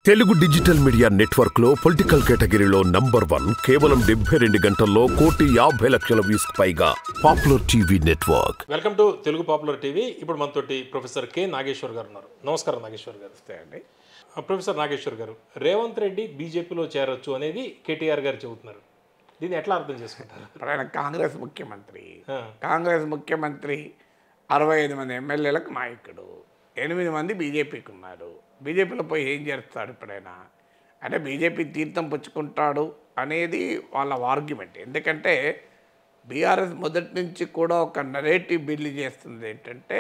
Telugu digital media network లో political కేటగిరీలో number one కేవలం డెబ్బై రెండు గంటల్లో కోటి యాభై లక్షల వ్యూస్ పైగా popular TV network welcome to Telugu popular TV ఇప్పుడు మనతోటి ప్రొఫెసర్ కె నాగేశ్వర్ గారు ఉన్నారు నమస్కారం నాగేశ్వర్ గారు వస్తాయి అండి ఆ, ప్రొఫెసర్ నాగేశ్వర్ గారు రేవంత్ రెడ్డి బీజేపీలో చేరొచ్చు అనేది కేటీఆర్ గారు చెబుతున్నారు దీన్ని ఎట్లా అర్థం చేసుకుంటారు ఇప్పుడు ఆయన కాంగ్రెస్ ముఖ్యమంత్రి ఆ, కాంగ్రెస్ ముఖ్యమంత్రి అరవై ఐదు మంది ఎమ్మెల్యేలకు నాయకుడు ఎనిమిది మంది బీజేపీకి ఉన్నారు బీజేపీలో పోయి ఏం చేస్తాడు ఇప్పుడైనా అంటే బీజేపీ తీర్థం పుచ్చుకుంటాడు అనేది వాళ్ళ ఆర్గ్యుమెంట్ ఎందుకంటే బీఆర్ఎస్ మొదటి నుంచి కూడా ఒక నరేటివ్ బిల్డ్ చేస్తుంది ఏంటంటే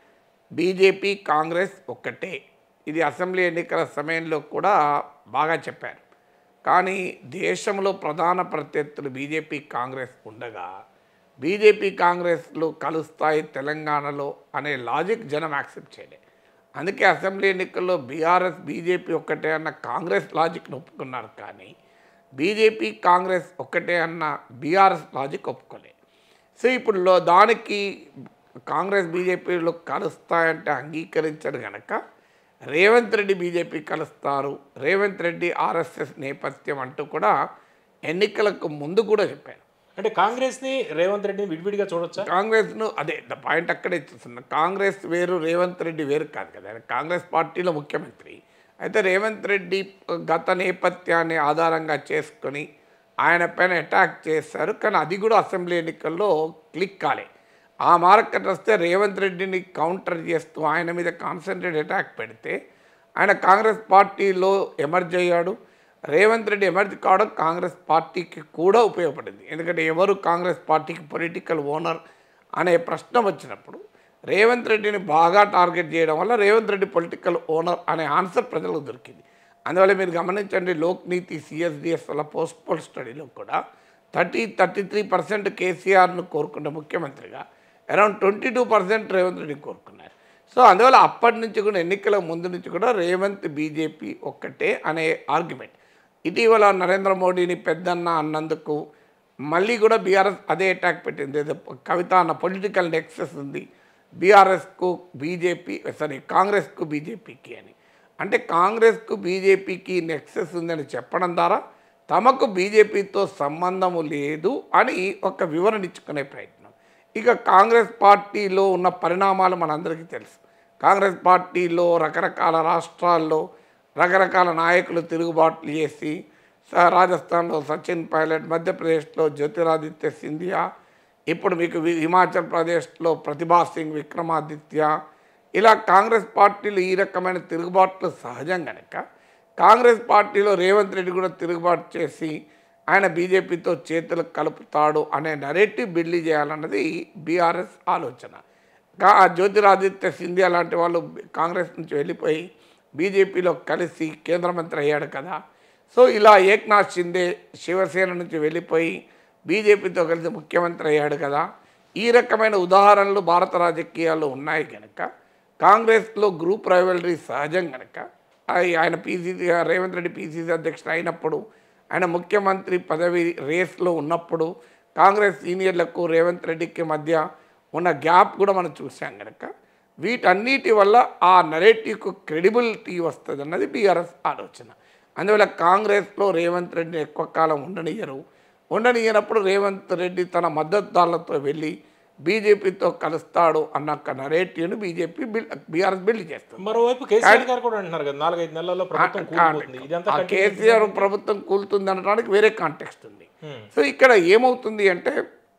బీజేపీ కాంగ్రెస్ ఒక్కటే ఇది అసెంబ్లీ ఎన్నికల సమయంలో కూడా బాగా చెప్పారు కానీ దేశంలో ప్రధాన ప్రత్యర్థులు బీజేపీ కాంగ్రెస్ ఉండగా బీజేపీ కాంగ్రెస్లు కలుస్తాయి తెలంగాణలో అనే లాజిక్ జనం యాక్సెప్ట్ చేయలే అందుకే అసెంబ్లీ ఎన్నికల్లో బీఆర్ఎస్ బీజేపీ ఒక్కటే అన్న కాంగ్రెస్ లాజిక్ను ఒప్పుకున్నారు కానీ బీజేపీ కాంగ్రెస్ ఒక్కటే అన్న బీఆర్ఎస్ లాజిక్ ఒప్పుకోలే సో ఇప్పుడు లో దానికి కాంగ్రెస్ బీజేపీలో కలుస్తాయంటే అంగీకరించడు గనక రేవంత్ రెడ్డి బీజేపీ కలుస్తారు రేవంత్ రెడ్డి ఆర్ఎస్ఎస్ నేపథ్యం అంటూ కూడా ఎన్నికలకు ముందు కూడా చెప్పారు అంటే కాంగ్రెస్ని రేవంత్ రెడ్డిని విడివిడిగా చూడొచ్చా కాంగ్రెస్ను అదే ద పాయింట్ అక్కడే చూస్తున్నా కాంగ్రెస్ వేరు రేవంత్ రెడ్డి వేరు కాదు కదా ఆయన కాంగ్రెస్ పార్టీలో ముఖ్యమంత్రి అయితే రేవంత్ రెడ్డి గత నేపథ్యాన్ని ఆధారంగా చేసుకొని ఆయన పైన అటాక్ చేశారు కానీ అది కూడా అసెంబ్లీ ఎన్నికల్లో క్లిక్ కాలే ఆ మార్కెట్ వస్తే రేవంత్ రెడ్డిని కౌంటర్ చేస్తూ ఆయన మీద కాన్సన్ట్రేట్ అటాక్ పెడితే ఆయన కాంగ్రెస్ పార్టీలో ఎమర్జ్ అయ్యాడు రేవంత్ రెడ్డి ఎమర్జ్ కావడం కాంగ్రెస్ పార్టీకి కూడా ఉపయోగపడింది ఎందుకంటే ఎవరు కాంగ్రెస్ పార్టీకి పొలిటికల్ ఓనర్ అనే ప్రశ్న వచ్చినప్పుడు రేవంత్ రెడ్డిని బాగా టార్గెట్ చేయడం వల్ల రేవంత్ రెడ్డి పొలిటికల్ ఓనర్ అనే ఆన్సర్ ప్రజలకు దొరికింది అందువల్ల మీరు గమనించండి లోక్ నీతి సిఎస్డిఎస్ వల్ల పోస్ట్ పోల్ స్టడీలో కూడా థర్టీ థర్టీ త్రీ పర్సెంట్ కేసీఆర్ను కోరుకున్న ముఖ్యమంత్రిగా around twenty two percent Revanth రెడ్డిని కోరుకున్నారు సో అందువల్ల అప్పటి నుంచి కూడా ఎన్నికల ముందు నుంచి కూడా రేవంత్ బీజేపీ ఒక్కటే అనే ఆర్గ్యుమెంట్ ఇటీవల నరేంద్ర మోడీని పెద్దన్న అన్నందుకు మళ్ళీ కూడా బీఆర్ఎస్ అదే అటాక్ పెట్టింది ఏదో కవిత అన్న పొలిటికల్ నెక్సెస్ ఉంది బీఆర్ఎస్కు బీజేపీ సారీ కాంగ్రెస్కు బీజేపీకి అని అంటే కాంగ్రెస్కు బీజేపీకి నెక్సెస్ ఉందని చెప్పడం ద్వారా తమకు బీజేపీతో సంబంధము లేదు అని ఒక వివరణ ఇచ్చుకునే ప్రయత్నం ఇక కాంగ్రెస్ పార్టీలో ఉన్న పరిణామాలు మనందరికీ తెలుసు కాంగ్రెస్ పార్టీలో రకరకాల రాష్ట్రాల్లో రకరకాల నాయకులు తిరుగుబాట్లు చేసి స- రాజస్థాన్లో సచిన్ పైలట్ మధ్యప్రదేశ్లో జ్యోతిరాదిత్య సింధియా ఇప్పుడు మీకు వి- హిమాచల్ ప్రదేశ్లో ప్రతిభా సింగ్ విక్రమాదిత్య ఇలా కాంగ్రెస్ పార్టీలు ఈ రకమైన తిరుగుబాట్లు సహజం కనుక కాంగ్రెస్ పార్టీలో రేవంత్ రెడ్డి కూడా తిరుగుబాటు చేసి ఆయన బీజేపీతో చేతులు కలుపుతాడు అనే నరేటివ్ బిల్డ్ చేయాలన్నది బీఆర్ఎస్ ఆలోచన కా జ్యోతిరాదిత్య సింధియా లాంటి వాళ్ళు కాంగ్రెస్ నుంచి వెళ్ళిపోయి బీజేపీలో కలిసి కేంద్ర మంత్రి అయ్యాడు కదా సో ఇలా ఏక్నాథ్ షిందే శివసేన నుంచి వెళ్ళిపోయి బీజేపీతో కలిసి ముఖ్యమంత్రి అయ్యాడు కదా ఈ రకమైన ఉదాహరణలు భారత రాజకీయాల్లో ఉన్నాయి కనుక కాంగ్రెస్లో గ్రూప్ రైవలరీ సహజం కనుక ఆయ- ఆయన పీసీసీ రేవంత్ రెడ్డి పీసీసీ అధ్యక్షుడు అయినప్పుడు ఆయన ముఖ్యమంత్రి పదవి రేస్లో ఉన్నప్పుడు కాంగ్రెస్ సీనియర్లకు రేవంత్ రెడ్డికి మధ్య ఉన్న గ్యాప్ కూడా మనం చూసాం కనుక వీటన్నిటి వల్ల ఆ నరేటివ్కు క్రెడిబిలిటీ వస్తుంది అన్నది బీఆర్ఎస్ ఆలోచన అందువల్ల కాంగ్రెస్లో రేవంత్ రెడ్డిని ఎక్కువ కాలం ఉండనియరు ఉండనియనప్పుడు రేవంత్ రెడ్డి తన మద్దతుదారులతో వెళ్ళి బీజేపీతో కలుస్తాడు అన్న ఒక నరేటివ్ను బీజేపీ బిల్ బీఆర్ఎస్ బిల్డ్ చేస్తుంది మరోవైపు కేసీఆర్ గారు కూడా అంటున్నారు కదా నాలుగైదు నెలల్లో ప్రభుత్వం కూలిపోతుంది ఇదంతా ఆ continue కేసీఆర్ ప్రభుత్వం కూలుతుంది అనడానికి వేరే కాంటెక్స్ట్ ఉంది సో ఇక్కడ ఏమవుతుంది అంటే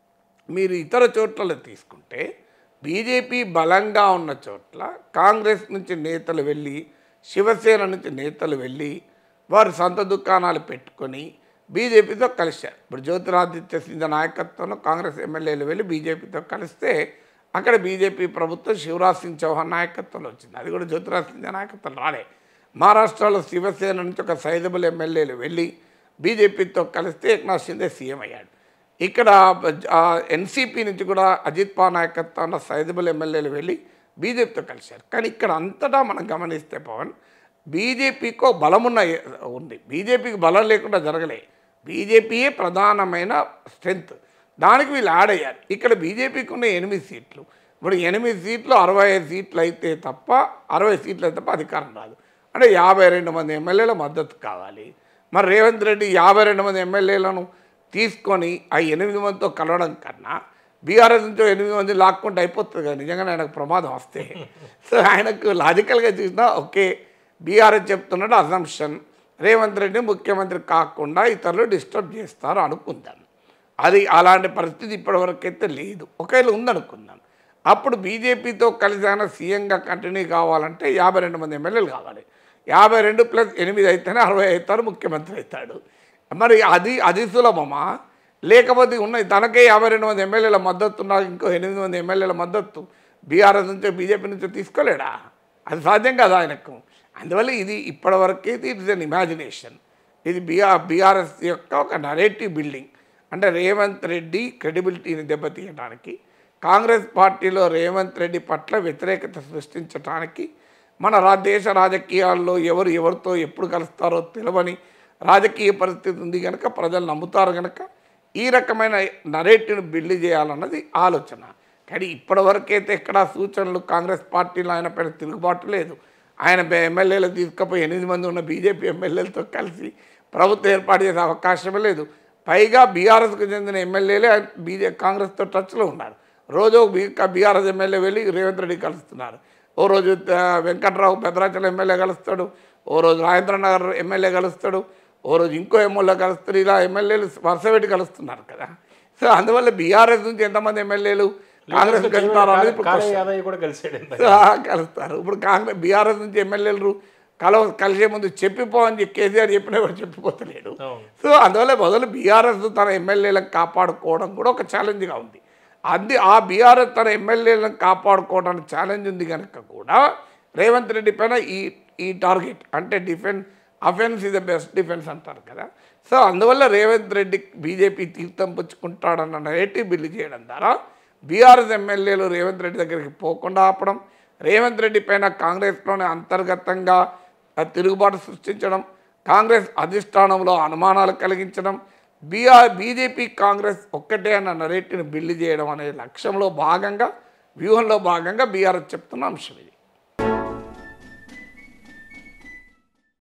మీరు ఇతర చోట్ల తీసుకుంటే బీజేపీ బలంగా ఉన్న చోట్ల కాంగ్రెస్ నుంచి నేతలు వెళ్ళి శివసేన నుంచి నేతలు వెళ్ళి వారు సొంత దుకాణాలు పెట్టుకొని బీజేపీతో కలిశారు ఇప్పుడు జ్యోతిరాదిత్య సింధ నాయకత్వంలో కాంగ్రెస్ ఎమ్మెల్యేలు వెళ్ళి బీజేపీతో కలిస్తే అక్కడ బీజేపీ ప్రభుత్వం శివరాజ్ సింగ్ చౌహాన్ నాయకత్వంలో వచ్చింది అది కూడా జ్యోతిరాజ్ సింధ నాయకత్వం రాలే మహారాష్ట్రలో శివసేన నుంచి ఒక సైజబుల్ ఎమ్మెల్యేలు వెళ్ళి బీజేపీతో కలిస్తే ఏక్నాథ్ షిందే సీఎం అయ్యాడు ఇక్కడ ఎన్సీపీ నుంచి కూడా అజిత్ పవార్ నాయకత్వంలో సైజబుల్ ఎమ్మెల్యేలు వెళ్ళి బీజేపీతో కలిశారు కానీ ఇక్కడ అంతటా మనం గమనిస్తే పవన్ బీజేపీకో బలమున్న ఉంది బీజేపీకి బలం లేకుండా జరగలే బీజేపీయే ప్రధానమైన స్ట్రెంగ్త్ దానికి వీళ్ళు యాడ్ అయ్యారు ఇక్కడ బీజేపీకి ఉన్న ఎనిమిది సీట్లు ఇప్పుడు ఎనిమిది సీట్లు అరవై ఐదు సీట్లు అయితే తప్ప అరవై సీట్లు అయితే తప్ప అధికారం రాదు అంటే యాభై రెండు మంది ఎమ్మెల్యేల మద్దతు కావాలి మరి రేవంత్ రెడ్డి యాభై రెండు మంది ఎమ్మెల్యేలను తీసుకొని ఆ ఎనిమిది మందితో కలవడం కన్నా బీఆర్ఎస్ నుంచో ఎనిమిది మంది లాక్కుంటే అయిపోతుంది కదా నిజంగానే ఆయనకు ప్రమాదం వస్తే సో ఆయనకు లాజికల్గా చూసినా ఓకే బీఆర్ఎస్ చెప్తున్నాడు అజంప్షన్ రేవంత్ రెడ్డి ముఖ్యమంత్రి కాకుండా ఇతరులు డిస్టర్బ్ చేస్తారు అనుకుందాం అది అలాంటి పరిస్థితి ఇప్పటివరకు అయితే లేదు ఒకవేళ ఉందనుకుందాం అప్పుడు బీజేపీతో కలిసి ఆయన సీఎంగా కంటిన్యూ కావాలంటే యాభై రెండు మంది ఎమ్మెల్యేలు కావాలి యాభై రెండు ప్లస్ ఎనిమిది అయితేనే అరవై అవుతారు ముఖ్యమంత్రి అవుతాడు మరి అది అది సులభమా లేకపోతే ఉన్నాయి తనకే యాభై రెండు మంది ఎమ్మెల్యేల మద్దతు ఉన్నా ఇంకో ఎనిమిది మంది ఎమ్మెల్యేల మద్దతు బీఆర్ఎస్ నుంచో బీజేపీ నుంచో తీసుకోలేడా అది సాధ్యం కదా ఆయనకు అందువల్ల ఇది ఇప్పటివరకు అయితే ఇట్ ఇస్ అన్ ఇమాజినేషన్ ఇది బీఆర్ బీఆర్ఎస్ యొక్క ఒక నరేటివ్ బిల్డింగ్ అంటే రేవంత్ రెడ్డి క్రెడిబిలిటీని దెబ్బతీయడానికి కాంగ్రెస్ పార్టీలో రేవంత్ రెడ్డి పట్ల వ్యతిరేకత సృష్టించడానికి మన రా దేశ రాజకీయాల్లో ఎవరు ఎవరితో ఎప్పుడు కలుస్తారో తెలియని రాజకీయ పరిస్థితి ఉంది కనుక ప్రజలు నమ్ముతారు కనుక ఈ రకమైన నరేటివ్ను బిల్డ్ చేయాలన్నది ఆలోచన కానీ ఇప్పటివరకైతే ఎక్కడా సూచనలు కాంగ్రెస్ పార్టీలో ఆయన పైన తిరుగుబాటు లేదు ఆయన బె- ఎమ్మెల్యేలు తీసుకుపోయి ఎనిమిది మంది ఉన్న బీజేపీ ఎమ్మెల్యేలతో కలిసి ప్రభుత్వం ఏర్పాటు చేసే అవకాశమే లేదు పైగా బీఆర్ఎస్కు చెందిన ఎమ్మెల్యేలే బీజే కాంగ్రెస్తో టచ్లో ఉన్నారు రోజు ఒక బీ బీఆర్ఎస్ ఎమ్మెల్యే వెళ్ళి రేవంత్ రెడ్డి కలుస్తున్నారు ఓ రోజు ఆ, వెంకట్రావు పెద్దరాచల ఎమ్మెల్యే కలుస్తాడు ఓ రోజు రాజేంద్ర నగర్ ఎమ్మెల్యే కలుస్తాడు ఓ రోజు ఇంకో ఎమ్మెల్యే కలుస్తారు ఇలా ఎమ్మెల్యేలు వరుస పెట్టి కలుస్తున్నారు కదా సో అందువల్ల బీఆర్ఎస్ నుంచి ఎంతమంది ఎమ్మెల్యేలు కాంగ్రెస్ వెళ్తారు అనేది ఇప్పుడు కాళే question. యాదయ్య కూడా కలిసాడు ఇంత. ఆ, కలుస్తారు ఇప్పుడు కాంగ్రెస్ బీఆర్ఎస్ నుంచి ఎమ్మెల్యేలు కలవ కలిసే ముందు చెప్పిపో అని చెప్పి కేసీఆర్ చెప్పినా కూడా చెప్పిపోతలేడు అవును. సో అందువల్ల మొదలు బీఆర్ఎస్ తన ఎమ్మెల్యేలను కాపాడుకోవడం కూడా ఒక ఛాలెంజ్గా ఉంది అది ఆ బీఆర్ఎస్ తన ఎమ్మెల్యేలను కాపాడుకోవడానికి ఛాలెంజ్ ఉంది కనుక కూడా రేవంత్ రెడ్డి పైన ఈ ఈ టార్గెట్ అంటే defence offence is the best defence అంటారు కదా సో అందువల్ల రేవంత్ రెడ్డి బీజేపీ తీర్థం పుచ్చుకుంటాడన్న నెరేటివ్ బిల్లు చేయడం ద్వారా బీఆర్ఎస్ ఎమ్మెల్యేలు రేవంత్ రెడ్డి దగ్గరికి పోకుండా ఆపడం రేవంత్ రెడ్డి పైన కాంగ్రెస్లోనే అంతర్గతంగా ఆ తిరుగుబాటు సృష్టించడం కాంగ్రెస్ అధిష్టానంలో అనుమానాలు కలిగించడం బీఆర్ బీజేపీ కాంగ్రెస్ ఒక్కటే అన్న నరేటివ్ని బిల్లు చేయడం అనే లక్ష్యంలో భాగంగా వ్యూహంలో భాగంగా బీఆర్ఎస్ చెప్తున్న అంశం ఇది